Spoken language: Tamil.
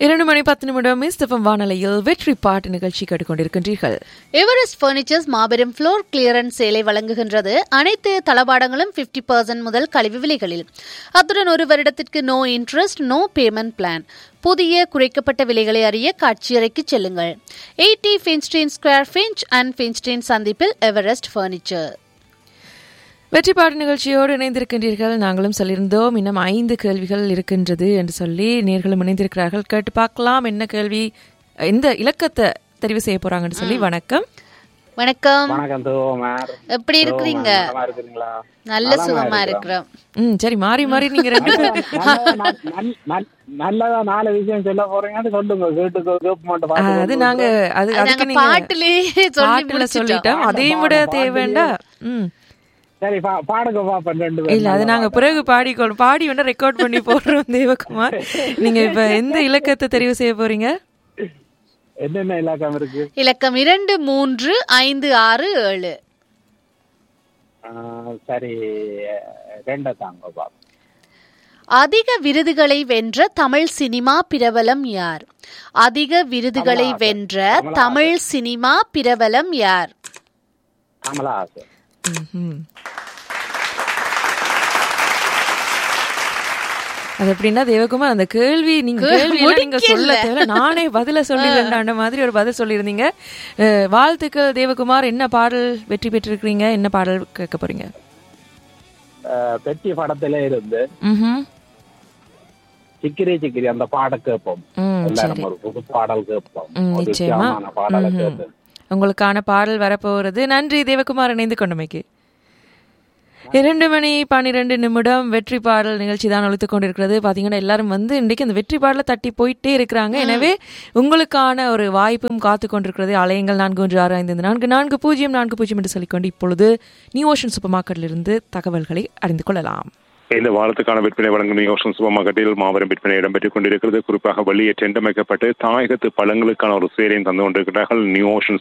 இரண்டு மணி பத்து நிமிடம் மிஸ்தபம் வானொலியில் வெற்றி பாட்டு நிகழ்ச்சி கேட்டுக்கொண்டிருக்கின்றீர்கள் எவரெஸ்ட் பர்னிச்சர்ஸ் மாபெரும் ஃப்ளோர் கிளியரன்ஸ் சேலை வழங்குகின்றது அனைத்து தளபாடங்களும் 50% பர்சன்ட் முதல் கழிவு விலைகளில் அத்துடன் ஒரு வருடத்திற்கு no interest no payment plan புதிய குறைக்கப்பட்ட விலைகளை அறிய காட்சியறைக்கு செல்லுங்கள் eighty Finstein square Finch and Finstein சந்திப்பில் எவரெஸ்ட் பர்னிச்சர் வெற்றி பாட்டு நிகழ்ச்சியோடு இணைந்திருக்கின்றீர்கள் நாங்களும் சொல்லியிருந்தோம் இன்னும் ஐந்து கேள்விகள் இருக்கின்றது என்று சொல்லி நேர்களும் இணைந்திருக்கிறார்கள் கேட்டு பார்க்கலாம் என்ன கேள்வி எந்த இலக்கத்தை தெரிவு செய்ய போறாங்கன்னு சொல்லி வணக்கம் வணக்கம் வணக்கம் தோமார் எப்படி இருக்கிறீங்க நலமா இருக்கிறீங்களா நல்ல நலமா சுகமா இருக்கிறோம். இருக்கிறோம் ம் சரி மாறி மாறி நீங்க ரெண்டு பேரும் நல்லதா நல்- நல்- நல்லதா நாலு விஷயம் சொல்ல போறீங்கன்னு சொல்லுங்க கேட்டு கேட்க மாட்டோம் ஆ, அது நாங்க அது அது அதுக்கு நாங்க நீங்க பாட்டுலயே சொல்லி பாட்டுல முடிச்சிட்டோம் சொல்லிட்டோம் அதையும் விட பாட்டு தேவைண்டா ம் சரி பா- பாடுங்க பாப்பேன் ரெண்டு பேரும் இல்ல அது நாங்க பிறகு பாடிக்கொள் பாடி வேணா ரெக்கார்ட் பண்ணி போடுறோம் தேவகுமார் நீங்க இப்ப எந்த இலக்கத்தை தெரிவு செய்ய போறீங்க என்னென்ன இலக்கம் இருக்கு இலக்கம் இரண்டு மூன்று ஐந்து ஆறு ஏழு ஆ, சரி ரெண்ட தாங்க பாப்போம் அதிக விருதுகளை வென்ற தமிழ் சினிமா பிரபலம் யார் அதிக விருதுகளை கமலஹாசன். வென்ற கமலஹாசன். தமிழ் சினிமா பிரபலம் யார் கமலஹாசன் ம்ஹும். அது எப்படின்னா தேவகுமார் அந்த கேள்வி நீங்க கே- கேள்வி எல்லாம் நீங்க சொல்ல முடிக்கல. தேவை நானே பதில சொல்லிடுறேன் மாதிரி ஒரு பதில் சொல்லியிருந்தீங்க அஹ், வாழ்த்துக்கள் தேவகுமார் என்ன பாடல் வெற்றி பெற்றிருக்கிறீங்க என்ன பாடல் கேட்க போறீங்க ஆ, பெட்டி படத்துல இருந்து ம்ஹும். சிக்கிரி சிக்கிரி அந்த பாட கேட்போம் ம், எல்லாரும் சரி ஒரு புது பாடல் கேட்போம் ம், ஒரு நிச்சயமா வித்தியாசமான பாடலை ம்ஹும். கேட்போம் உங்களுக்கான பாடல் வரப்போகிறது நன்றி தேவகுமார் இணைந்து கொண்டமைக்கு இரண்டு மணி பன்னிரெண்டு நிமிடம் வெற்றி பாடல் நிகழ்ச்சி தான் ஒழித்துக் கொண்டிருக்கிறது பாத்தீங்கன்னா எல்லாரும் வந்து இன்றைக்கு அந்த வெற்றி பாடலை தட்டி போயிட்டே இருக்கிறாங்க எனவே உங்களுக்கான ஒரு வாய்ப்பும் காத்து கொண்டிருக்கிறது அலையங்கள் நான்கு ஒன்று ஆறு ஐந்து நான்கு நான்கு பூஜ்ஜியம் நான்கு பூஜ்ஜியம் என்று சொல்லிக்கொண்டு இப்பொழுது நியூ ஓஷன் சூப்பர் மார்க்கெட்டிலிருந்து தகவல்களை அறிந்து கொள்ளலாம் இந்த வாரத்துக்கான விற்பனை வழங்கும் யோசன் சூப்பர் மார்க்கெட்டில் மாபெரும் விற்பனை இடம்பெற்றுக் கொண்டிருக்கிறது குறிப்பாக வெளியே டெண்டமைக்கப்பட்டு தாயகத்து பழங்களுக்கான ஒரு சேரையும் தந்து கொண்டிருக்கிறார்கள் நியூ ஓஷன்